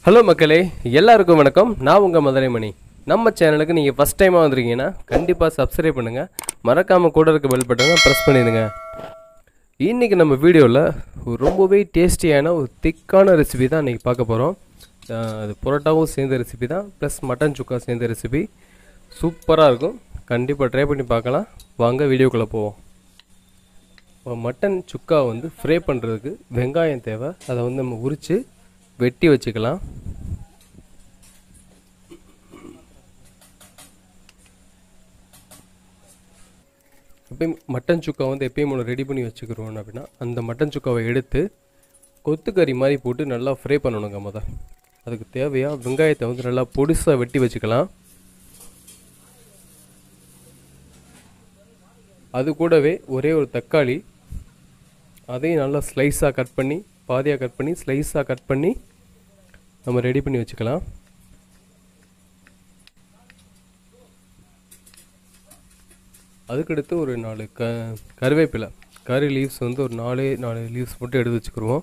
hello மக்களே எல்லாருக்கும் வணக்கம் நான் உங்கள் மதுரைமணி நம்ம சேனலுக்கு நீங்கள் ஃபஸ்ட் டைமாக வந்திருக்கீங்கன்னா கண்டிப்பாக சப்ஸ்கிரைப் பண்ணுங்கள் மறக்காமல் கூட இருக்க பெல் பட்டனை ப்ரெஸ் பண்ணிடுங்க இன்றைக்கி நம்ம வீடியோவில் ஒரு ரொம்பவே டேஸ்டியான ஒரு திக்கான ரெசிபி தான் இன்றைக்கி பார்க்க போகிறோம் அது புரோட்டாவும் சேர்ந்த ரெசிபி தான் ப்ளஸ் மட்டன் சுக்கா சேர்ந்த ரெசிபி சூப்பராக இருக்கும் கண்டிப்பாக ட்ரை பண்ணி பார்க்கலாம் வாங்க வீடியோக்குள்ளே போவோம் இப்போ மட்டன் சுக்கா வந்து ஃப்ரை பண்ணுறதுக்கு வெங்காயம் தேவை அதை வந்து நம்ம உரித்து வெட்டி வச்சுக்கலாம் எப்பயும் மட்டன் சுக்கா வந்து எப்பயும் ஒன்று ரெடி பண்ணி வச்சுக்கிறோம் அப்படின்னா அந்த மட்டன் சுக்காவை எடுத்து கொத்துக்கறி மாதிரி போட்டு நல்லா ஃப்ரை பண்ணணுங்க முத அதுக்கு தேவையாக வெங்காயத்தை வந்து நல்லா பொடிசாக வெட்டி வச்சுக்கலாம் அது கூடவே ஒரே ஒரு தக்காளி அதையும் நல்லா ஸ்லைஸாக கட் பண்ணி பாதியாக கட் பண்ணி ஸ்லைஸாக கட் பண்ணி நம்ம ரெடி பண்ணி வச்சுக்கலாம் அதுக்கடுத்து ஒரு நாலு க கருவேப்பிலை கறி லீவ்ஸ் வந்து ஒரு நாலே நாலு லீவ்ஸ் மட்டும் எடுத்து வச்சுக்கிருவோம்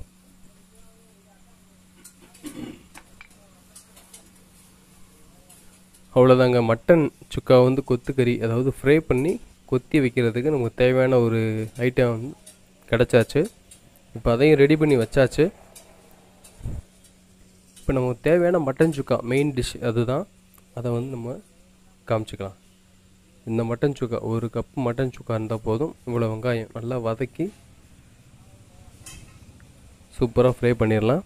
அவ்வளோதாங்க மட்டன் சுக்கா வந்து கொத்துக்கறி அதாவது ஃப்ரை பண்ணி கொத்தி வைக்கிறதுக்கு நமக்கு தேவையான ஒரு ஐட்டம் வந்து கிடச்சாச்சு இப்போ அதையும் ரெடி பண்ணி வச்சாச்சு இப்போ நமக்கு தேவையான மட்டன் சுக்கா மெயின் டிஷ் அதுதான் அதை வந்து நம்ம காமிச்சிக்கலாம் இந்த மட்டன் சுக்கா ஒரு கப் மட்டன் சுக்கா இருந்தால் போதும் இவ்வளோ வெங்காயம் நல்லா வதக்கி சூப்பராக ஃப்ரை பண்ணிடலாம்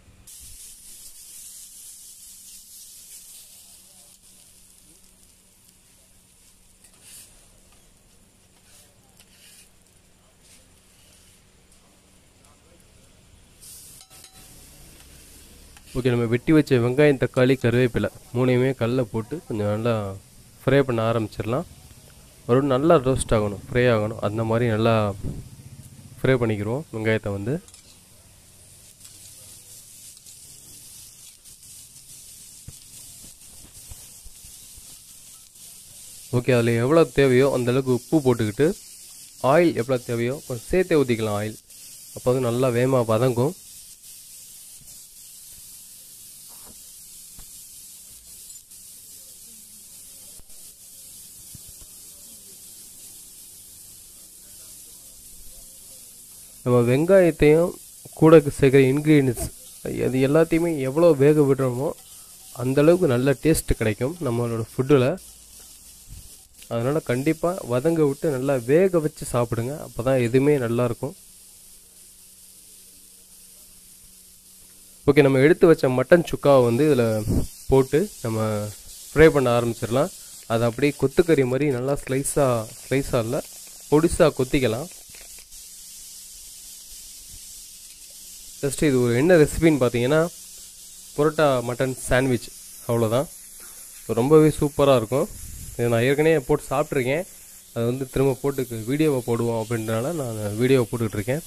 ஓகே நம்ம வெட்டி வச்ச வெங்காயம் தக்காளி கருவேப்பிலை மூணையுமே கல்ல போட்டு கொஞ்சம் நல்லா ஃப்ரை பண்ண ஆரம்பிச்சிடலாம் ஒரு நல்லா ரோஸ்ட் ஆகணும் ஃப்ரை ஆகணும் அந்த மாதிரி நல்லா ஃப்ரை பண்ணிக்கிறோம் வெங்காயத்தை வந்து ஓகே அதில் எவ்வளோ தேவையோ அந்தளவுக்கு உப்பு போட்டுக்கிட்டு ஆயில் எவ்வளோ தேவையோ கொஞ்சம் சேர்த்தே ஊற்றிக்கலாம் ஆயில் அப்போ வந்து நல்லா வேகமாக வதங்கும் நம்ம வெங்காயத்தையும் கூட சேர்க்குற இன்க்ரீடியன்ஸ் அது எல்லாத்தையுமே எவ்வளோ வேக விடுறோமோ அந்தளவுக்கு நல்ல டேஸ்ட் கிடைக்கும் நம்மளோட ஃபுட்டில் அதனால் கண்டிப்பாக வதங்க விட்டு நல்லா வேக வச்சு சாப்பிடுங்க அப்போ தான் எதுவுமே நல்லாயிருக்கும் ஓகே நம்ம எடுத்து வச்ச மட்டன் சுக்காவை வந்து இதில் போட்டு நம்ம ஃப்ரை பண்ண ஆரம்பிச்சிடலாம் அது அப்படியே கொத்துக்கறி மாதிரி நல்லா ஸ்லைஸாக ஸ்லைஸாக இல்லை பொடிசாக கொத்திக்கலாம் ஜஸ்ட் இது ஒரு என்ன ரெசிபின்னு பார்த்தீங்கன்னா புரோட்டா மட்டன் சாண்ட்விச் அவ்வளோதான் ரொம்பவே சூப்பராக இருக்கும் இது நான் ஏற்கனவே போட்டு சாப்பிட்ருக்கேன் அது வந்து திரும்ப போட்டு வீடியோவை போடுவோம் அப்படின்றனால நான் வீடியோவை போட்டுக்கிட்டுருக்கேன்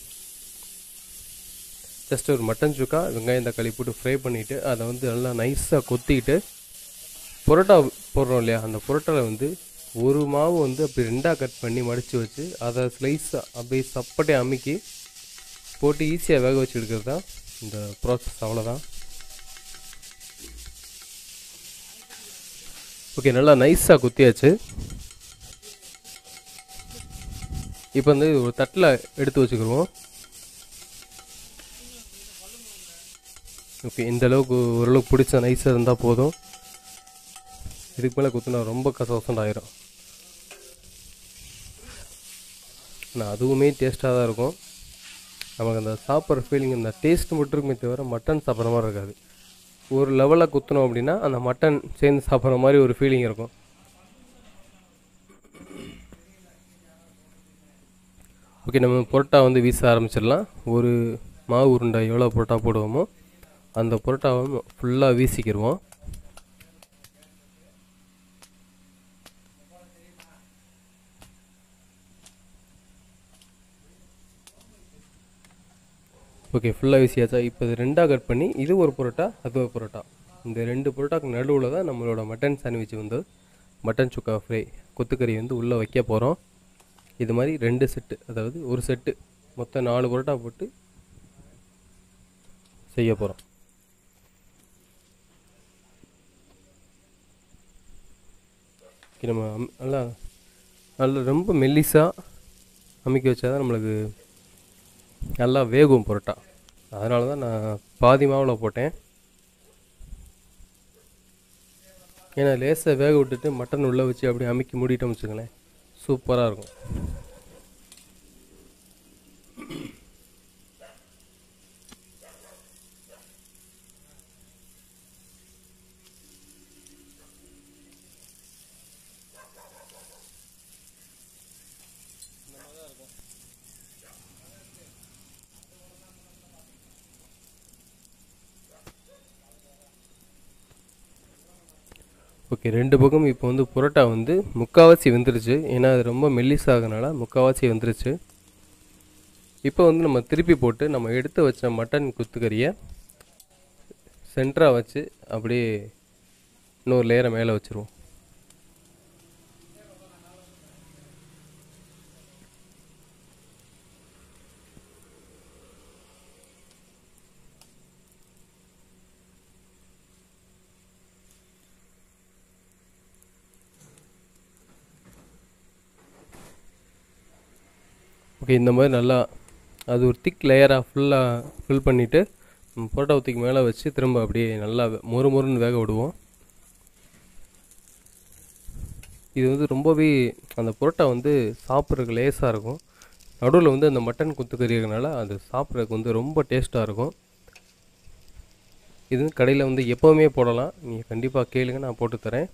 ஜஸ்ட் ஒரு மட்டன் சுக்கா வெங்காயம் தக்காளி போட்டு ஃப்ரை பண்ணிவிட்டு அதை வந்து நல்லா நைஸாக கொத்திக்கிட்டு புரோட்டா போடுறோம் இல்லையா அந்த புரோட்டாவில் வந்து ஒரு மாவு வந்து அப்படி ரெண்டாக கட் பண்ணி மடித்து வச்சு அதை ஸ்லைஸாக அப்படியே சப்பட்டே அமுக்கி போட்டு ஈஸியாக வேக வச்சு எடுக்கிறது தான் இந்த ப்ராசஸ் அவ்வளோதான் ஓகே நல்லா நைஸாக குத்தியாச்சு இப்போ வந்து ஒரு தட்டில் எடுத்து வச்சுக்கிடுவோம் ஓகே இந்த அளவுக்கு ஓரளவுக்கு பிடிச்ச நைஸாக இருந்தால் போதும் இதுக்கு மேலே குத்துனா ரொம்ப கசவசண்ட் ஆயிரும் ஆனால் அதுவுமே டேஸ்ட்டாக தான் இருக்கும் நமக்கு அந்த சாப்பிட்ற ஃபீலிங் அந்த டேஸ்ட் மட்டும் இருக்குமே தவிர மட்டன் சாப்பிட்ற மாதிரி இருக்காது ஒரு லெவலில் குத்தணும் அப்படின்னா அந்த மட்டன் சேர்ந்து சாப்பிட்ற மாதிரி ஒரு ஃபீலிங் இருக்கும் ஓகே நம்ம புரோட்டா வந்து வீச ஆரம்பிச்சிடலாம் ஒரு மாவு உருண்டை எவ்வளோ புரோட்டா போடுவோமோ அந்த புரோட்டாவை ஃபுல்லாக வீசிக்கிடுவோம் ஓகே ஃபுல்லாக வீசியாச்சா இப்போ இது ரெண்டாக கட் பண்ணி இது ஒரு புரோட்டா அது ஒரு புரோட்டா இந்த ரெண்டு புரோட்டாக்கு நடுவில் தான் நம்மளோட மட்டன் சாண்ட்விச் வந்து மட்டன் சுக்கா ஃப்ரை கொத்துக்கறி வந்து உள்ளே வைக்க போகிறோம் இது மாதிரி ரெண்டு செட்டு அதாவது ஒரு செட்டு மொத்தம் நாலு புரோட்டா போட்டு செய்ய போகிறோம் ஓகே நம்ம அம்- நல்லா நல்லா ரொம்ப மெல்லிஸாக அமைக்க வச்சா தான் நம்மளுக்கு நல்லா வேகும் பரோட்டா அதனால தான் நான் பாதி மாவில் போட்டேன் ஏன்னா லேசாக வேக விட்டுட்டு மட்டன் உள்ளே வச்சு அப்படியே அமுக்கி மூடிட்டோம் வச்சுங்களேன் சூப்பராக இருக்கும் ஓகே ரெண்டு பக்கம் இப்போ வந்து புரோட்டா வந்து முக்கால்வாசி வெந்துருச்சு ஏன்னா அது ரொம்ப மெல்லிஸாகனால முக்கால்வாசி வெந்துருச்சு இப்போ வந்து நம்ம திருப்பி போட்டு நம்ம எடுத்து வச்ச மட்டன் குத்துக்கறியை சென்டராக வச்சு அப்படியே இன்னொரு லேயரை மேலே வச்சுருவோம் ஓகே இந்த மாதிரி நல்லா அது ஒரு திக் லேயராக ஃபுல்லாக ஃபில் பண்ணிவிட்டு புரோட்டா ஊற்றிக்கு மேலே வச்சு திரும்ப அப்படியே நல்லா வே- மொறு மொறுன்னு வேக விடுவோம் இது வந்து ரொம்பவே அந்த புரோட்டா வந்து சாப்பிட்றதுக்கு லேஸாக இருக்கும் நடுவில் வந்து அந்த மட்டன் குத்துக்கறி இருக்கனால அது சாப்பிட்றதுக்கு வந்து ரொம்ப டேஸ்ட்டாக இருக்கும் இது வந்து கடையில் வந்து எப்போவுமே போடலாம் நீங்கள் கண்டிப்பாக கேளுங்க நான் போட்டு தரேன்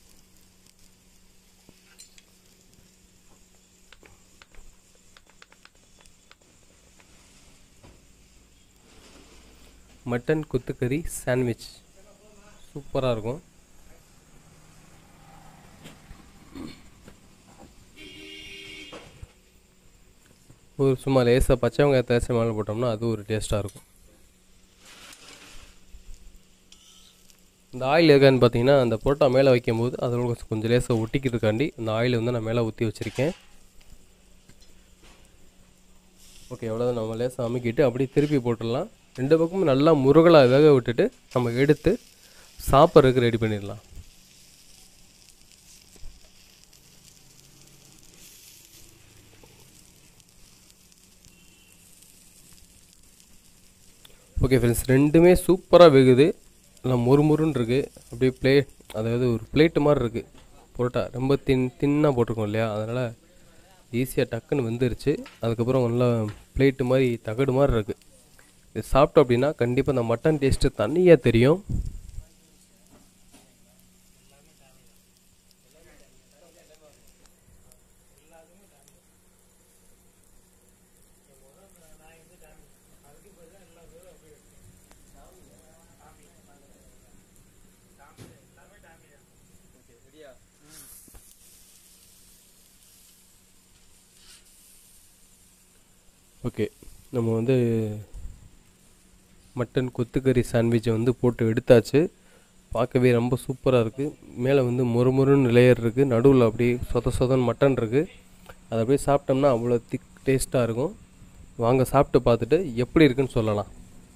மட்டன் குத்துக்கறி சாண்ட்விச் சூப்பராக இருக்கும் ஒரு சும்மா லேசாக பச்சை வெங்காயம் தேய்ச்சி மேலே போட்டோம்னா அது ஒரு டேஸ்ட்டாக இருக்கும் இந்த ஆயில் எதுக்கான்னு பார்த்தீங்கன்னா அந்த புரோட்டா மேலே வைக்கும்போது அதோட கொஞ்சம் கொஞ்சம் லேசாக ஒட்டிக்கிறதுக்காண்டி அந்த ஆயில் வந்து நான் மேலே ஊற்றி வச்சுருக்கேன் ஓகே எவ்வளோதான் நம்ம லேசாக அமுக்கிட்டு அப்படியே திருப்பி போட்டுடலாம் ரெண்டு பக்கமும் நல்லா முருகலாக வேக விட்டுட்டு நம்ம எடுத்து சாப்பிட்றதுக்கு ரெடி பண்ணிடலாம் ஓகே ஃப்ரெண்ட்ஸ் ரெண்டுமே சூப்பராக வேகுது நல்லா மொறுமொறுன்னு இருக்குது அப்படியே ப்ளே அதாவது ஒரு பிளேட்டு மாதிரி இருக்குது புரோட்டா ரொம்ப தின் தின்னாக போட்டிருக்கோம் இல்லையா அதனால் ஈஸியாக டக்குன்னு வெந்துருச்சு அதுக்கப்புறம் நல்லா பிளேட்டு மாதிரி தகடு மாதிரி இருக்குது இது சாப்பிட்டோம் அப்படின்னா கண்டிப்பாக அந்த மட்டன் டேஸ்ட்டு தனியாக தெரியும் ஓகே நம்ம வந்து மட்டன் கொத்துக்கறி சாண்ட்விச்சை வந்து போட்டு எடுத்தாச்சு பார்க்கவே ரொம்ப சூப்பராக இருக்குது மேலே வந்து மொறுமொறுன்னு லேயர் இருக்குது நடுவில் அப்படியே சொத சொதன்னு மட்டன் இருக்குது அதை அப்படியே சாப்பிட்டோம்னா அவ்வளோ திக் டேஸ்ட்டாக இருக்கும் வாங்க சாப்பிட்டு பார்த்துட்டு எப்படி இருக்குன்னு சொல்லலாம்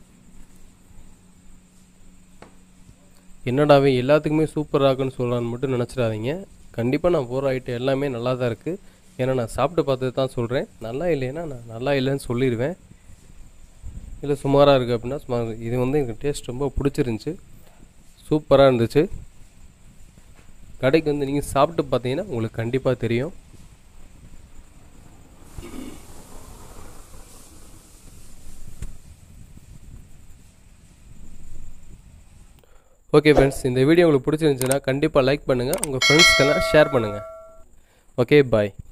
என்னடாவே எல்லாத்துக்குமே சூப்பராக இருக்குன்னு சொல்லலான்னு மட்டும் நினச்சிடாதீங்க கண்டிப்பாக நான் போகிற ஐட்டம் எல்லாமே நல்லா தான் இருக்குது ஏன்னா நான் சாப்பிட்டு பார்த்து தான் சொல்கிறேன் நல்லா இல்லைன்னா நான் நல்லா இல்லைன்னு சொல்லிடுவேன் இல்லை சுமாராக இருக்குது அப்படின்னா சுமார் இது வந்து எனக்கு டேஸ்ட் ரொம்ப பிடிச்சிருந்துச்சி சூப்பராக இருந்துச்சு கடைக்கு வந்து நீங்கள் சாப்பிட்டு பார்த்தீங்கன்னா உங்களுக்கு கண்டிப்பாக தெரியும் ஓகே ஃப்ரெண்ட்ஸ் இந்த வீடியோ உங்களுக்கு பிடிச்சிருந்துச்சுன்னா கண்டிப்பாக லைக் பண்ணுங்கள் உங்கள் ஃப்ரெண்ட்ஸ்க்கெல்லாம் ஷேர் பண்ணுங்கள் ஓகே பாய்